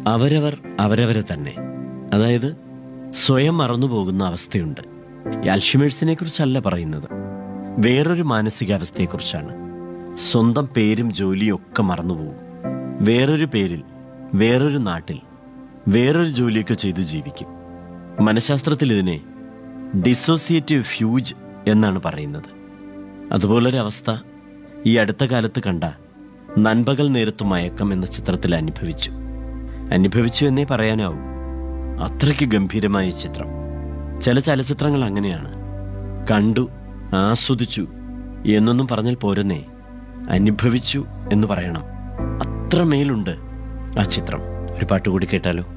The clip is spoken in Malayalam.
അവരവർ അവരവരെ തന്നെ അതായത് സ്വയം മറന്നുപോകുന്ന അവസ്ഥയുണ്ട് ഈ അൽഷിമേഴ്സിനെ കുറിച്ചല്ല പറയുന്നത് വേറൊരു മാനസികാവസ്ഥയെക്കുറിച്ചാണ് സ്വന്തം പേരും ജോലിയും ഒക്കെ മറന്നുപോകും വേറൊരു പേരിൽ വേറൊരു നാട്ടിൽ വേറൊരു ജോലിയൊക്കെ ചെയ്ത് ജീവിക്കും മനഃശാസ്ത്രത്തിൽ ഇതിനെ ഡിസോസിയേറ്റീവ് ഫ്യൂജ് എന്നാണ് പറയുന്നത് അതുപോലൊരവസ്ഥ ഈ അടുത്ത കാലത്ത് കണ്ട നൻപകൽ നേരത്തു മയക്കം എന്ന ചിത്രത്തിൽ അനുഭവിച്ചു അനുഭവിച്ചു എന്നേ പറയാനാവൂ അത്രയ്ക്ക് ഗംഭീരമായ ചിത്രം ചില ചലച്ചിത്രങ്ങൾ അങ്ങനെയാണ് കണ്ടു ആസ്വദിച്ചു എന്നൊന്നും പറഞ്ഞാൽ പോരെന്നേ അനുഭവിച്ചു എന്ന് പറയണം അത്രമേലുണ്ട് ആ ചിത്രം ഒരു പാട്ട് കൂടി കേട്ടാലോ